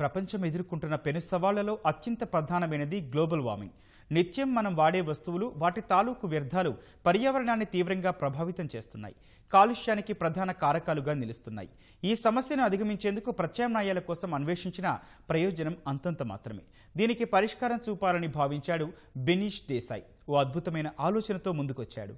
ప్రపంచం ఎదుర్కొంటున్న పెను సవాళ్లలో అత్యంత ప్రధానమైనది గ్లోబల్ వార్మింగ్ నిత్యం మనం వాడే వస్తువులు వాటి తాలూకు వ్యర్థాలు పర్యావరణాన్ని తీవ్రంగా ప్రభావితం చేస్తున్నాయి కాలుష్యానికి ప్రధాన కారకాలుగా నిలుస్తున్నాయి ఈ సమస్యను అధిగమించేందుకు ప్రత్యామ్నాయాల కోసం అన్వేషించిన ప్రయోజనం అంతంత మాత్రమే దీనికి పరిష్కారం చూపాలని భావించాడు బెనీష్ దేశాయ్ ఓ అద్భుతమైన ఆలోచనతో ముందుకొచ్చాడు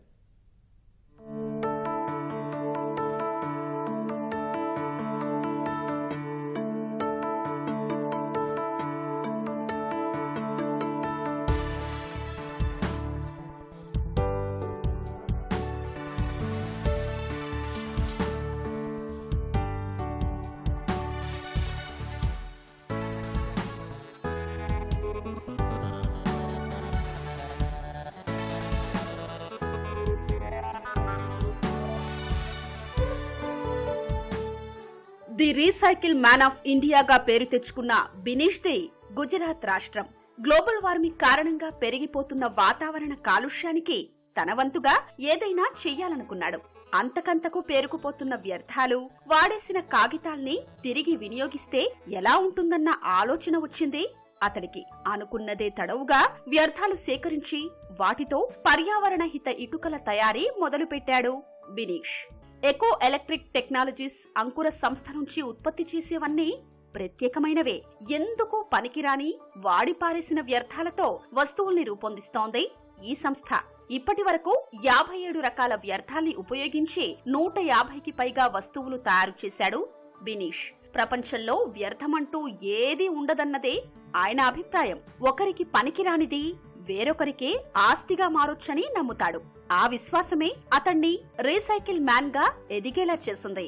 ది రీసైకిల్ మ్యాన్ ఆఫ్ ఇండియాగా పేరు తెచ్చుకున్న బినీష్ ది గుజరాత్ రాష్ట్రం గ్లోబల్ వార్మింగ్ కారణంగా పెరిగిపోతున్న వాతావరణ కాలుష్యానికి తన వంతుగా ఏదైనా చెయ్యాలనుకున్నాడు అంతకంతకు పేరుకుపోతున్న వ్యర్థాలు వాడేసిన కాగితాల్ని తిరిగి వినియోగిస్తే ఎలా ఉంటుందన్న ఆలోచన వచ్చింది అతడికి అనుకున్నదే తడవుగా వ్యర్థాలు సేకరించి వాటితో పర్యావరణ హిత ఇటుకల తయారీ మొదలుపెట్టాడు బినీష్ ఎకో ఎలక్ట్రిక్ టెక్నాలజీస్ అంకుర సంస్థ నుంచి ఉత్పత్తి చేసేవన్నీ ప్రత్యేకమైనవే ఎందుకు పనికిరాని వాడి పారేసిన వ్యర్థాలతో వస్తువుల్ని రూపొందిస్తోంది ఈ సంస్థ ఇప్పటి వరకు యాభై ఏడు రకాల వ్యర్థాల్ని ఉపయోగించి నూట యాభైకి పైగా వస్తువులు తయారు చేశాడు బినీష్ ప్రపంచంలో వ్యర్థమంటూ ఏదీ ఉండదన్నదే ఆయన అభిప్రాయం ఒకరికి పనికిరానిది వేరొకరికి ఆస్తిగా మారొచ్చని నమ్ముతాడు ఆ విశ్వాసమే అతన్ని రీసైకిల్ మ్యాన్ గా ఎదిగేలా చేసింది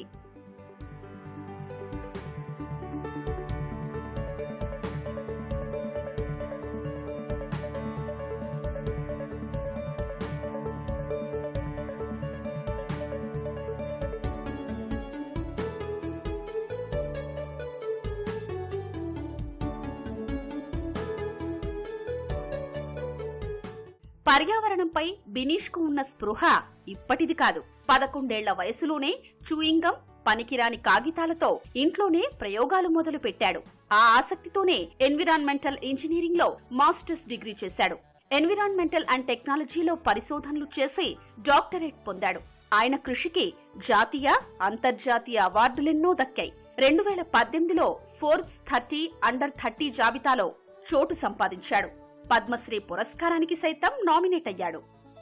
పర్యావరణంపై బినీష్ కు ఉన్న స్పృహ ఇప్పటిది కాదు పదకొండేళ్ల వయసులోనే చూయింగం పనికిరాని కాగితాలతో ఇంట్లోనే ప్రయోగాలు మొదలు పెట్టాడు ఆ ఆసక్తితోనే ఎన్విరాన్మెంటల్ ఇంజనీరింగ్ లో మాస్టర్స్ డిగ్రీ చేశాడు ఎన్విరాన్మెంటల్ అండ్ టెక్నాలజీలో పరిశోధనలు చేసి డాక్టరేట్ పొందాడు ఆయన కృషికి జాతీయ అంతర్జాతీయ అవార్డులెన్నో దక్కాయి రెండు వేల పద్దెనిమిదిలో ఫోర్బ్స్ థర్టీ అండర్ థర్టీ జాబితాలో చోటు సంపాదించాడు పద్మశ్రీ పురస్కారానికి సైతం నామినేట్ అయ్యాడు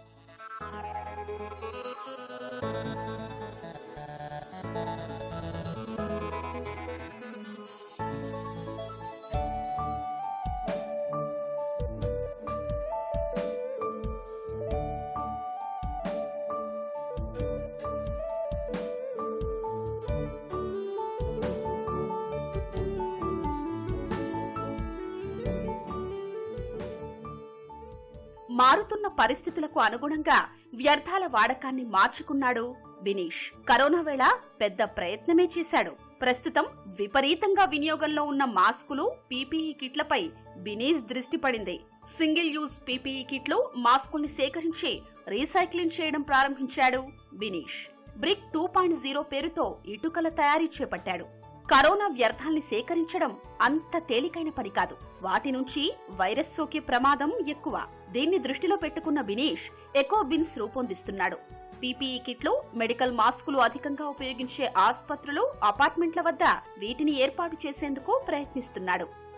మారుతున్న పరిస్థితులకు అనుగుణంగా వ్యర్థాల వాడకాన్ని మార్చుకున్నాడు బినీష్ కరోనా వేళ పెద్ద ప్రయత్నమే చేశాడు ప్రస్తుతం విపరీతంగా వినియోగంలో ఉన్న మాస్కులు పీపీఈ కిట్లపై బినీష్ దృష్టి పడింది సింగిల్ యూజ్ పీపీఈ కిట్లు మాస్కుల్ని సేకరించి రీసైక్లింగ్ చేయడం ప్రారంభించాడు Binish brick two point zero పేరుతో ఇటుకల తయారీ చేపట్టాడు కరోనా వ్యర్థాల్ని సేకరించడం అంత తేలికైన పని కాదు వాటి నుంచి వైరస్ సోకే ప్రమాదం ఎక్కువ దీన్ని దృష్టిలో పెట్టుకున్న బినీష్ ఎకో బిన్స్ రూపొందిస్తున్నాడు పీపీఈ కిట్లు మెడికల్ మాస్కులు అధికంగా ఉపయోగించే ఆసుపత్రులు అపార్ట్మెంట్ల వద్ద వీటిని ఏర్పాటు చేసేందుకు ప్రయత్నిస్తున్నాడు